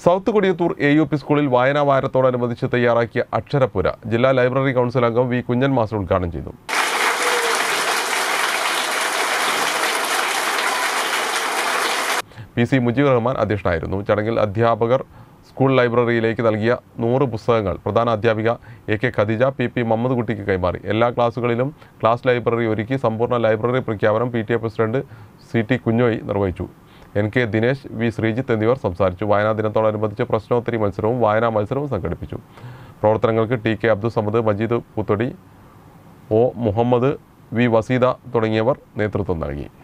south Kodiyathur A U P സ്കൂളിൽ വായനാ വാരത്തോടനുബന്ധിച്ച് തയ്യാറാക്കിയ അക്ഷരപ്പുര ജില്ലാ ലൈബ്രറി കൗൺസിൽ അംഗം വി കുഞ്ഞൻ മാസ്റ്റർ ഉദ്ഘാടനം ചെയ്തു പി സി മുജീബ് റഹ്മാൻ അധ്യക്ഷനായിരുന്നു ചടങ്ങിൽ അധ്യാപകർ സ്കൂൾ ലൈബ്രറിയിലേക്ക് നൽകിയ നൂറ് പുസ്തകങ്ങൾ പ്രധാന അധ്യാപിക A K Khadeeja P P Muhammad കുട്ടിക്ക് കൈമാറി എല്ലാ ക്ലാസുകളിലും ക്ലാസ് ലൈബ്രറി ഒരുക്കി സമ്പൂർണ്ണ ലൈബ്രറി പ്രഖ്യാപനം P T A president C T Kunhoyi നിർവഹിച്ചു N K Dinesh V Sreejith എന്നിവർ സംസാരിച്ചു വായനാ ദിനത്തോടനുബന്ധിച്ച് പ്രശ്നോത്തരി മത്സരവും വായനാ മത്സരവും സംഘടിപ്പിച്ചു പ്രവർത്തനങ്ങൾക്ക് T K Abdul Samad Majeed Puthodi O Muhammad V Vaseeda തുടങ്ങിയവർ നേതൃത്വം നൽകി